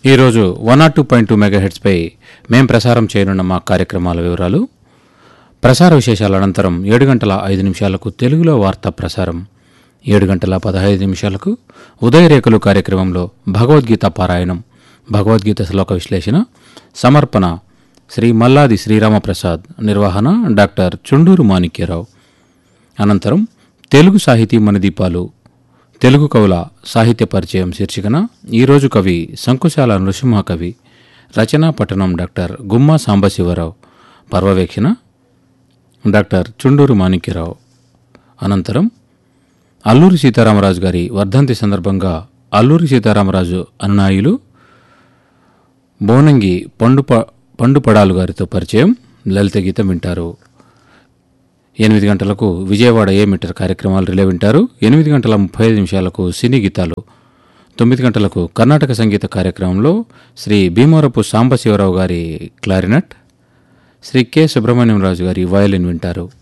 ఈరోజు one nought two point two mega హెడ్స్పై మేం ప్రసారం చేయనున్న మా కార్యక్రమాల వివరాలు ప్రసార విశేషాల అనంతరం ఏడు గంటల ఐదు నిమిషాలకు తెలుగులో వార్తా ప్రసారం ఏడు గంటల పదహైదు నిమిషాలకు ఉదయరేఖలు కార్యక్రమంలో భగవద్గీత పారాయణం భగవద్గీత శ్లోక విశ్లేషణ సమర్పణ శ్రీ మల్లాది శ్రీరామప్రసాద్ నిర్వహణ డాక్టర్ చుండూరు మాణిక్యరావు అనంతరం తెలుగు సాహితీ మనదీపాలు తెలుగు కవుల సాహిత్య పరిచయం శీర్షికన ఈరోజు కవి శంకుశాల నృసింహ కవి రచనా పట్టణం డాక్టర్ గుమ్మా సాంబశివరావు పర్యవేక్షణ డాక్టర్ చుండూరు మాణిక్యరావు అనంతరం అల్లూరి సీతారామరాజు గారి వర్ధంతి సందర్భంగా అల్లూరి సీతారామరాజు అనునాయులు బోనంగి పండు ప- పండు పడాలు గారితో పరిచయం లలిత గీతం వింటారు ఎనిమిది గంటలకు విజయవాడ ఏ మీటర్ కార్యక్రమాలు రిలే వింటారు ఎనిమిది గంటల ముప్పై ఐదు నిమిషాలకు సినీ గీతాలు తొమ్మిది గంటలకు కర్ణాటక సంగీత కార్యక్రమంలో శ్రీ భీమవరపు సాంబశివరావు గారి క్లారినట్ శ్రీ కె సుబ్రహ్మణ్యం రాజు గారి వయలిన్ వింటారు